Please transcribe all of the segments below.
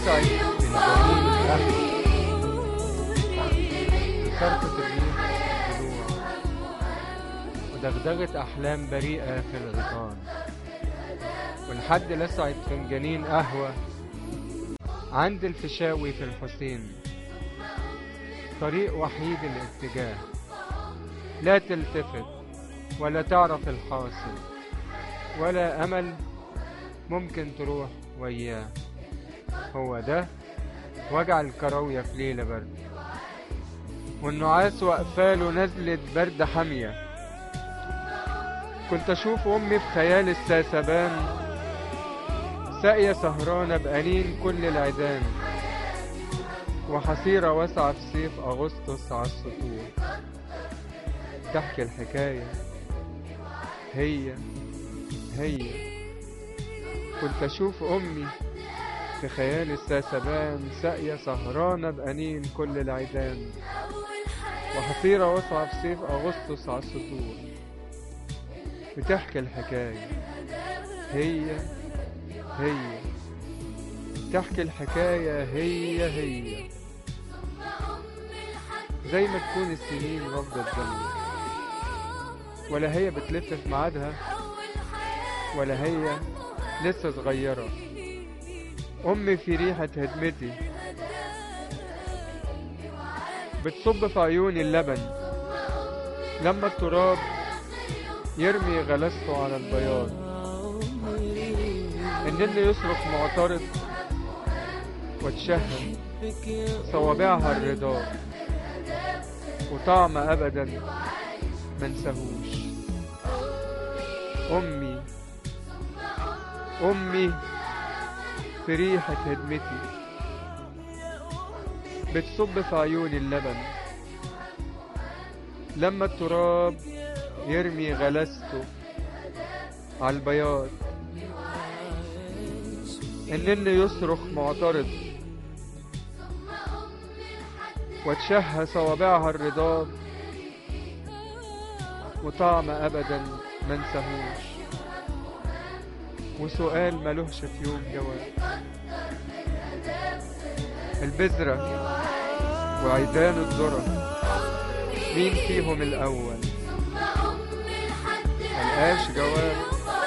لسعت الجنين أهله صرخة الريح في الضلوع ودغدغة أحلام بريئة في الغيطان والحد لسعت فنجانين قهوة عند الفيشاوي في الحسين طريق وحيد الاتجاه لا تلتفت ولا تعرف الحاصل ولا أمل ممكن تروح وياه هو ده وجع الكراوية في ليلة برد والنعاس وقفاله نزلت برد حامية كنت أشوف أمي في خيال الساسبان ساقية سهرانة بأنين كل العيدان وحصيرة واسعة في صيف أغسطس على السطوح تحكي الحكاية هي هي كنت أشوف أمي في خيال الساسبان ساقية سهرانة بأنين كل العيدان وحصيرة واسعة في صيف أغسطس على السطوح بتحكي الحكاية هي هي تحكي الحكاية هي هي زي ما تكون السنين رافضة الدنيا ولا هي بتلف في ميعادها ولا هي لسه صغيرة أمي في ريحة هدمتي بتصب في عيوني اللبن لما التراب يرمي غلسته على البياض النن يصرخ معترض وتشهد صوابعها الرضا وطعم أبدا منساهوش أمي أمي في ريحة هدمتي بتصب في عيوني اللبن لما التراب يرمي غلسته على البياض النن يصرخ معترض وتشهى صوابعها الرضاب وطعم أبدا منساهوش وسؤال ملوش في يوم جواب البذرة وعيدان الذرة مين فيهم الأول ملقاش جواب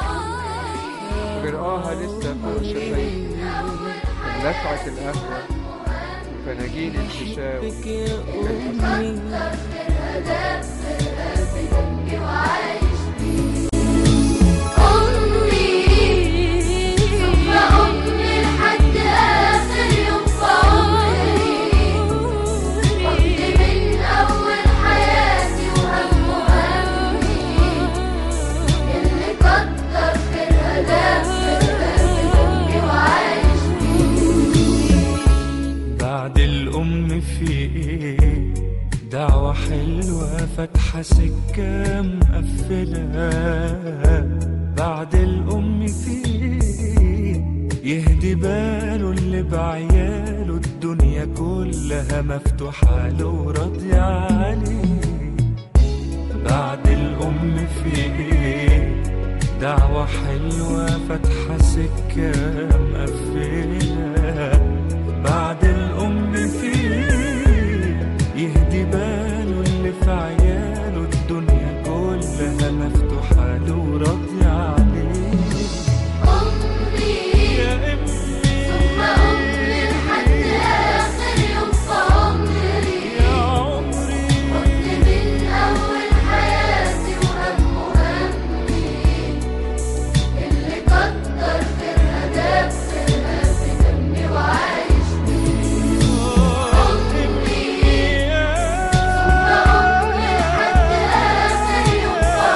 برقاها لسه فوق شفايفي من لسعة القهوة وفناجين الششاوي أمي ثم أمي لحد آخر يوم في عمري كنت من أول حياتي وهم وهمي اللي كتر في الهدف في أمي وعايش بعد الأم في إيه دعوة حلوة فاتحة سكة مقفلة بعد الأم في إيه يهدي باله اللي بعياله الدنيا كلها مفتوحة له وراضية عليه بعد الأم في إيه دعوة حلوة فاتحة سكة مقفلة بعد الأم في يهدي باله اللي في عياله الدنيا كلها مفتوحة له وراضية عليه أمي يا ثم أمي أمي لحد آخر يوم في عمري يا عمري كنت من أول حياتي وهم وهمي اللي كتر في الهدف في دمي وعايش أمي ثم أمي لحد آخر يوم في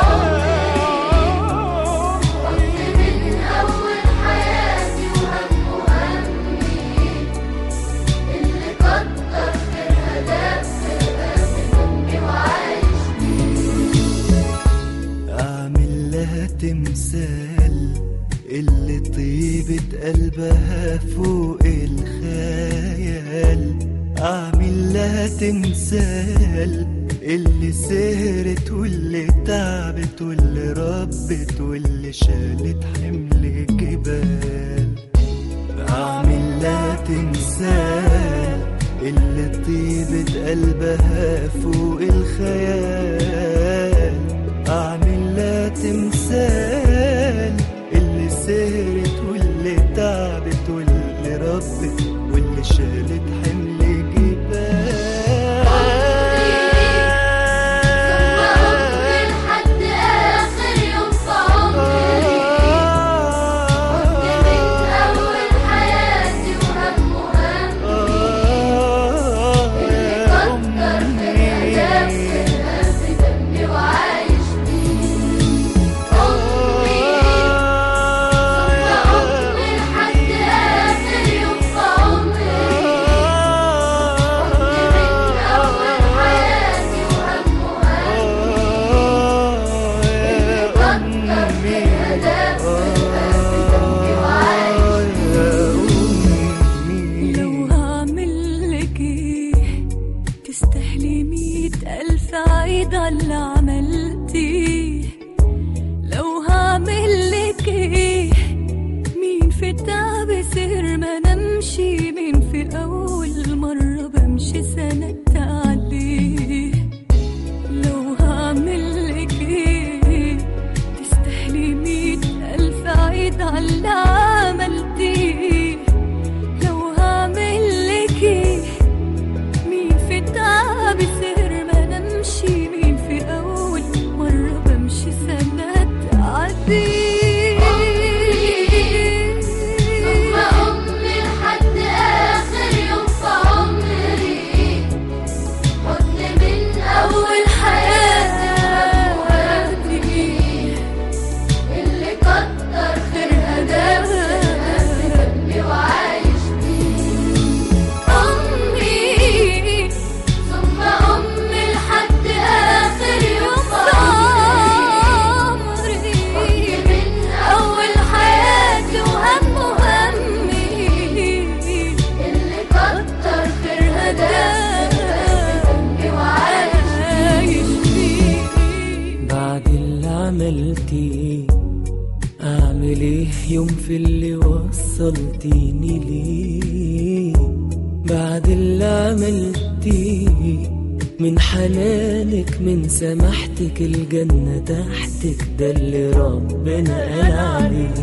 عمري كنت من أول حياتي وهم وهمي اللي كتر في الهدف في دمي وعايش أعمل لها تمثال اللي طيبة قلبها فوق الخيال أعمل لها تمثال اللي سهرت واللي تعبت واللي ربت واللي شالت حمل جبال أعمل لا تنساه اللي طيبة قلبها فوق الخيال أعمل لا تمثال اللي سهرت واللي تعبت واللي ربت واللي شالت حمل عمري جبال لحد آخر يوم في عمري حضن من أول حياتي وهم همي اللي كتر خيرها دافئها في دمي وعايش بيه أمي ثم أمي لحد آخر يوم في عمري حضن من أول حياتي وهم همي اللي كتر خيرها دافئها في دمي وعايش لو هعمل لك ايه تستاهلي مية ألف عيد على اللي عملتيه لو هعمل لك ايه مين في التعب سهر ما نمشي مين في أول مرة بمشي سند عليه لو هعمل لك ايه تستاهلي مية ألف عيد على اللي عملتيه لو هعمل لك ايه مين في التعب سهر ما نمشي مين في أول مرة بمشي سنة تعدي ثم أمي لحد آخر يوم في عمري حضن من أول حياتي وهمي اللي كتر خيرها دافئها في دمي وعايش بيه أمي ثم أمي لحد آخر يوم في عمري حضن من أول حياتي وهم همي اللي كتر خيرها دافئها في دمي وعايش بيه بعد اللي عملتيه اعمل ايه يوم في اللي وصلتيني ليه بعد اللي عملتيه من حنانك من سماحتك الجنة تحتك ده اللي ربنا قال عليه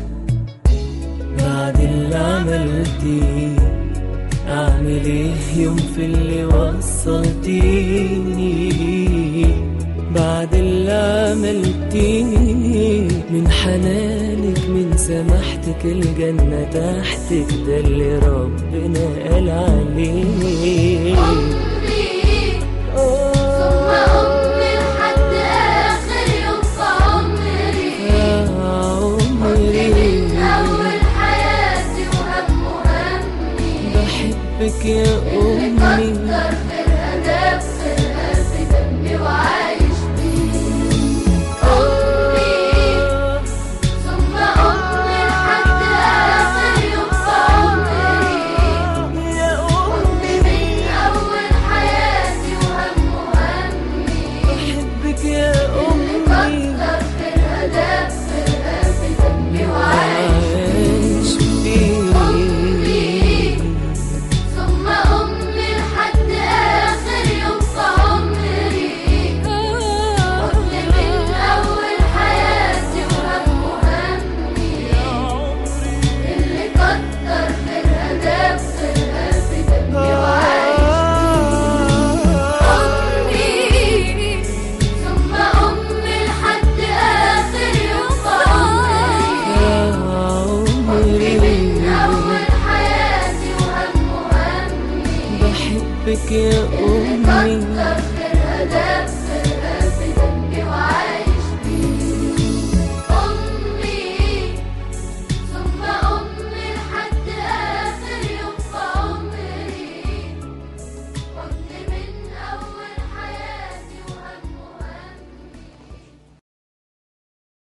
بعد اللي عملتيه اعمل ايه يوم في اللي وصلتيني بعد اللي عملتيه من حنانك من سماحتك الجنة تحتك ده اللي ربنا قال عليه أمي ثم أمي لحد آخر يوم في عمري يا حضن من عمري أول حياتي وهم همي بحبك يا اللي أمي كتر خيرها دافئها في دمي وعايش بيه أمي ثم أمي لحد آخر يوم في عمري يا حضن من أول حياتي وهم همي بحبك يا أمي كتر خيرها دافئها في دمي وعايش عايش فيه ثم أمي لحد آخر يوم في عمري حضن من أول حياتي وهم همي اللي كتر خيرها دافئها في دمي وعايش أمي ثم أمي لحد آخر يوم في عمري يا حضن من عمري أول حياتي وهم همي بحبك يا اللي أمي كتر خيرها دافئها